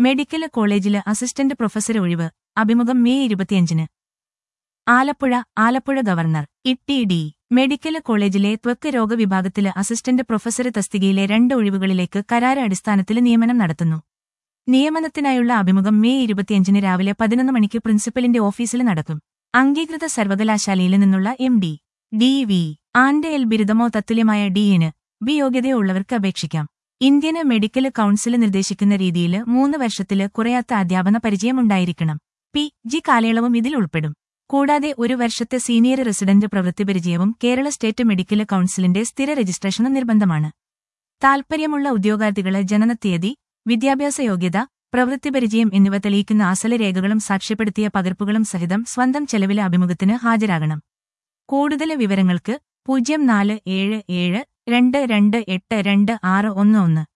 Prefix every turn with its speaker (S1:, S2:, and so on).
S1: medical കോളേജില് assistant professor ഒഴിവ് അഭിമുഖം മെയ് ഇരുപത്തിയഞ്ചിന് ആലപ്പുഴ ആലപ്പുഴ ഗവർണർ ഇട്ടി ഡി മെഡിക്കൽ കോളേജിലെ ത്വക്ക് രോഗവിഭാഗത്തില് അസിസ്റ്റന്റ് പ്രൊഫസർ തസ്തികയിലെ രണ്ട് ഒഴിവുകളിലേക്ക് കരാർ അടിസ്ഥാനത്തിൽ നിയമനം നടത്തുന്നു നിയമനത്തിനായുള്ള അഭിമുഖം മെയ് ഇരുപത്തിയഞ്ചിന് രാവിലെ പതിനൊന്ന് മണിക്ക് പ്രിൻസിപ്പലിന്റെ ഓഫീസിൽ നടക്കും അംഗീകൃത സർവകലാശാലയിൽ നിന്നുള്ള M D D V and L ബിരുദമോ തത്തുല്യമായ ഡിയിന് ബി യോഗ്യതയോ ഉള്ളവർക്ക് അപേക്ഷിക്കാം ഇന്ത്യന് മെഡിക്കൽ കൌൺസിൽ നിർദ്ദേശിക്കുന്ന രീതിയിൽ മൂന്ന് വർഷത്തില് കുറയാത്ത അധ്യാപന പരിചയമുണ്ടായിരിക്കണം പി ജി കാലയളവും ഇതിൽ ഉൾപ്പെടും കൂടാതെ ഒരു വർഷത്തെ സീനിയർ റെസിഡന്റ് പ്രവൃത്തി പരിചയവും കേരള സ്റ്റേറ്റ് മെഡിക്കൽ കൌൺസിലിന്റെ സ്ഥിര രജിസ്ട്രേഷനും നിർബന്ധമാണ് താൽപ്പര്യമുള്ള ഉദ്യോഗാർത്ഥികള് ജനനത്തീയതി വിദ്യാഭ്യാസ യോഗ്യത പ്രവൃത്തി പരിചയം എന്നിവ തെളിയിക്കുന്ന അസല രേഖകളും സാക്ഷ്യപ്പെടുത്തിയ പകർപ്പുകളും സഹിതം സ്വന്തം ചെലവിലെ അഭിമുഖത്തിന് ഹാജരാകണം കൂടുതൽ വിവരങ്ങൾക്ക് പൂജ്യം നാല് ഏഴ് ഏഴ് രണ്ട് രണ്ട് എട്ട് രണ്ട് ആറ് ഒന്ന് ഒന്ന്